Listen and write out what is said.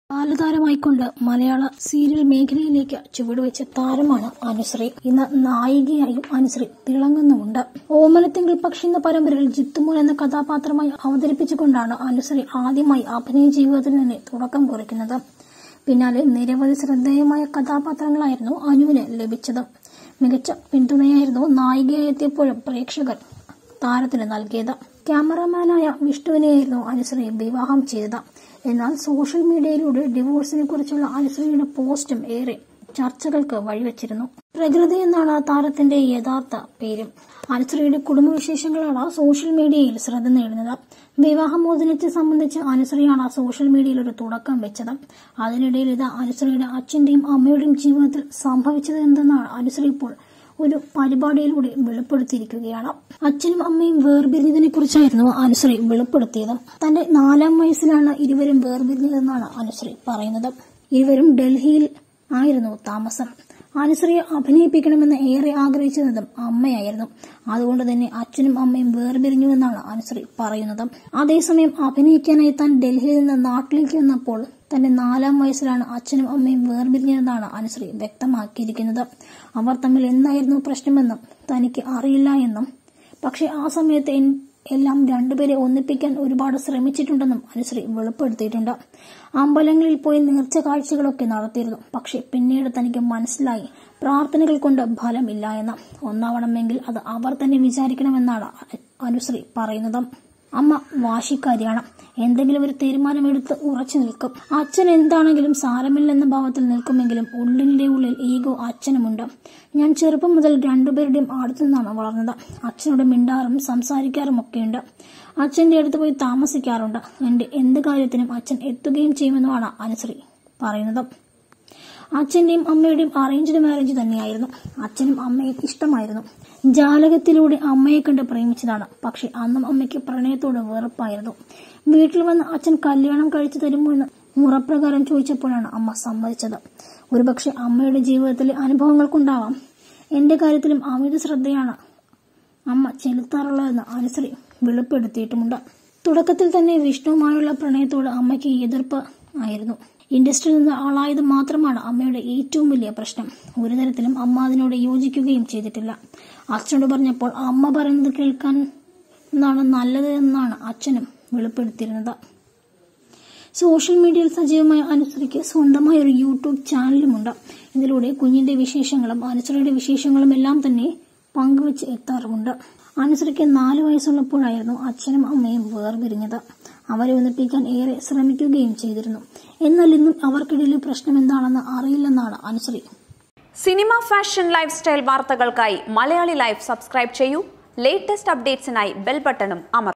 ബാലതാരമായിക്കൊണ്ട് മലയാള സീരിയൽ മേഖലയിലേക്ക് ചുവടുവെച്ച താരമാണ് അനുശ്രീ ഇന്ന് നായികയായും അനുശ്രീ തിളങ്ങുന്നുമുണ്ട് ഓമനത്തിങ്കൾ പക്ഷി എന്ന പരമ്പരയിൽ ജിത്തുമോൻ എന്ന കഥാപാത്രമായി അവതരിപ്പിച്ചുകൊണ്ടാണ് അനുശ്രീ ആദ്യമായി അഭിനയ ജീവിതത്തിന് തന്നെ തുടക്കം കുറിക്കുന്നത് പിന്നാലെ നിരവധി ശ്രദ്ധേയമായ കഥാപാത്രങ്ങളായിരുന്നു അനുവിന് ലഭിച്ചത് മികച്ച പിന്തുണയായിരുന്നു നായികയായി എത്തിയപ്പോഴും പ്രേക്ഷകർ താരത്തിന് നൽകിയത് ക്യാമറമാനായ വിഷ്ണുവിനെയായിരുന്നു അനുശ്രീ വിവാഹം ചെയ്തത് എന്നാൽ സോഷ്യൽ മീഡിയയിലൂടെ ഡിവോഴ്സിനെ കുറിച്ചുള്ള അനുശ്രീയുടെ പോസ്റ്റും ഏറെ ചർച്ചകൾക്ക് വഴിവെച്ചിരുന്നു പ്രകൃതി എന്നാണ് താരത്തിന്റെ യഥാർത്ഥ പേര് അനുശ്രീയുടെ കുടുംബവിശേഷങ്ങളാണ് സോഷ്യൽ മീഡിയയിൽ ശ്രദ്ധ നേടുന്നത് വിവാഹമോചനത്തെ സംബന്ധിച്ച് അനുശ്രീയാണ് സോഷ്യൽ മീഡിയയിൽ ഒരു തുടക്കം വെച്ചത് അതിനിടയിൽ ഇത് അനുശ്രീയുടെ അച്ഛന്റെയും അമ്മയുടെയും ജീവിതത്തിൽ സംഭവിച്ചത് എന്തെന്നാണ് അനുശ്രീ ഇപ്പോൾ ഒരു പരിപാടിയിലൂടെ വെളിപ്പെടുത്തിയിരിക്കുകയാണ് അച്ഛനും അമ്മയും വേർപിരിഞ്ഞതിനെ കുറിച്ചായിരുന്നു അനുശ്രീ വെളിപ്പെടുത്തിയത് തന്റെ നാലാം വയസ്സിലാണ് ഇരുവരും വേർപിരിഞ്ഞതെന്നാണ് അനുശ്രീ പറയുന്നത് ഇരുവരും ഡൽഹിയിൽ ആയിരുന്നു താമസം അനുശ്രീയെ അഭിനയിപ്പിക്കണമെന്ന് ഏറെ ആഗ്രഹിച്ചിരുന്നതും അമ്മയായിരുന്നു അതുകൊണ്ട് തന്നെ അച്ഛനും അമ്മയും വേർപിരിഞ്ഞുവെന്നാണ് അനുശ്രീ പറയുന്നത് അതേസമയം അഭിനയിക്കാനായി താൻ ഡൽഹിയിൽ നിന്ന് നാട്ടിലേക്ക് വന്നപ്പോൾ തന്റെ നാലാം വയസ്സിലാണ് അച്ഛനും അമ്മയും വേർപിരിഞ്ഞതെന്നാണ് അനുശ്രീ വ്യക്തമാക്കിയിരിക്കുന്നത് അവർ തമ്മിൽ എന്തായിരുന്നു പ്രശ്നമെന്നും തനിക്ക് അറിയില്ല എന്നും പക്ഷെ ആ സമയത്ത് എല്ലാം രണ്ടുപേരെ ഒന്നിപ്പിക്കാൻ ഒരുപാട് ശ്രമിച്ചിട്ടുണ്ടെന്നും അനുശ്രീ വെളിപ്പെടുത്തിയിട്ടുണ്ട് അമ്പലങ്ങളിൽ പോയി നേർച്ച കാഴ്ചകളൊക്കെ നടത്തിയിരുന്നു പക്ഷെ പിന്നീട് തനിക്ക് മനസ്സിലായി പ്രാർത്ഥനകൾ കൊണ്ട് ഫലമില്ല എന്ന് ഒന്നാവണമെങ്കിൽ അത് അവർ തന്നെ വിചാരിക്കണമെന്നാണ് അനുശ്രീ പറയുന്നത് അമ്മ വാശിക്കാരിയാണ് എന്തെങ്കിലും ഒരു തീരുമാനമെടുത്ത് ഉറച്ചു നിൽക്കും അച്ഛൻ എന്താണെങ്കിലും സാരമില്ലെന്ന ഭാവത്തിൽ നിൽക്കുമെങ്കിലും ഉള്ളിന്റെ ഉള്ളിൽ ഈഗോ അച്ഛനുമുണ്ട് ഞാൻ ചെറുപ്പം മുതൽ രണ്ടുപേരുടെയും അടുത്തു നിന്നാണ് വളർന്നത് അച്ഛനോട് മിണ്ടാറും സംസാരിക്കാറും ഒക്കെയുണ്ട് അച്ഛന്റെ അടുത്ത് പോയി താമസിക്കാറുണ്ട് എന്റെ എന്ത് കാര്യത്തിനും അച്ഛൻ എത്തുകയും ചെയ്യുമെന്നുമാണ് അനുശ്രീ പറയുന്നത് അച്ഛന്റെയും അമ്മയുടെയും അറേഞ്ച്ഡ് മാരേജ് തന്നെയായിരുന്നു അച്ഛനും അമ്മയും ഇഷ്ടമായിരുന്നു ജാലകത്തിലൂടെ അമ്മയെ കണ്ട് പ്രേമിച്ചതാണ് പക്ഷെ അന്നും അമ്മയ്ക്ക് പ്രണയത്തോട് വെറുപ്പായിരുന്നു വീട്ടിൽ വന്ന് അച്ഛൻ കല്യാണം കഴിച്ചു തരുമോ എന്ന് മുറപ്രകാരം ചോദിച്ചപ്പോഴാണ് അമ്മ സമ്മതിച്ചത് ഒരുപക്ഷെ അമ്മയുടെ ജീവിതത്തിലെ അനുഭവങ്ങൾ കൊണ്ടാവാം എന്റെ കാര്യത്തിലും അമിത ശ്രദ്ധയാണ് അമ്മ ചെലുത്താറുള്ളതെന്ന് അനുശ്രീ വെളിപ്പെടുത്തിയിട്ടുമുണ്ട് തുടക്കത്തിൽ തന്നെ വിഷ്ണുവുമായുള്ള പ്രണയത്തോട് അമ്മയ്ക്ക് എതിർപ്പ് ആയിരുന്നു ഇൻഡസ്ട്രിയിൽ നിന്ന് ആളായത് മാത്രമാണ് അമ്മയുടെ ഏറ്റവും വലിയ പ്രശ്നം ഒരു തരത്തിലും അമ്മ അതിനോട് യോജിക്കുകയും ചെയ്തിട്ടില്ല അച്ഛനോട് പറഞ്ഞപ്പോൾ അമ്മ പറയുന്നത് കേൾക്കാൻ എന്നാണ് നല്ലത് എന്നാണ് അച്ഛനും വെളിപ്പെടുത്തിയിരുന്നത് സോഷ്യൽ മീഡിയയിൽ സജീവമായ അനുശ്രീക്ക് സ്വന്തമായ ഒരു യൂട്യൂബ് ചാനലുമുണ്ട് ഇതിലൂടെ കുഞ്ഞിന്റെ വിശേഷങ്ങളും അനുശ്രീയുടെ വിശേഷങ്ങളും എല്ലാം തന്നെ പങ്കുവച്ച് എത്താറുമുണ്ട് അനുശ്രീക്ക് നാല് വയസ്സുള്ളപ്പോഴായിരുന്നു അച്ഛനും അമ്മയും വേർപിരിഞ്ഞത് അവരെ ഒന്നിപ്പിക്കാൻ ഏറെ ശ്രമിക്കുകയും ചെയ്തിരുന്നു എന്നാൽ ഇന്നും അവർക്കിടയിലെ പ്രശ്നം എന്താണെന്ന് അറിയില്ലെന്നാണ് Anusree cinema fashion life style വാർത്തകൾക്കായി മലയാളി ലൈഫ് സബ്സ്ക്രൈബ് ചെയ്യൂ ലേറ്റസ്റ്റ് അപ്ഡേറ്റ്സിനായി ബെൽ ബട്ടണും അമർ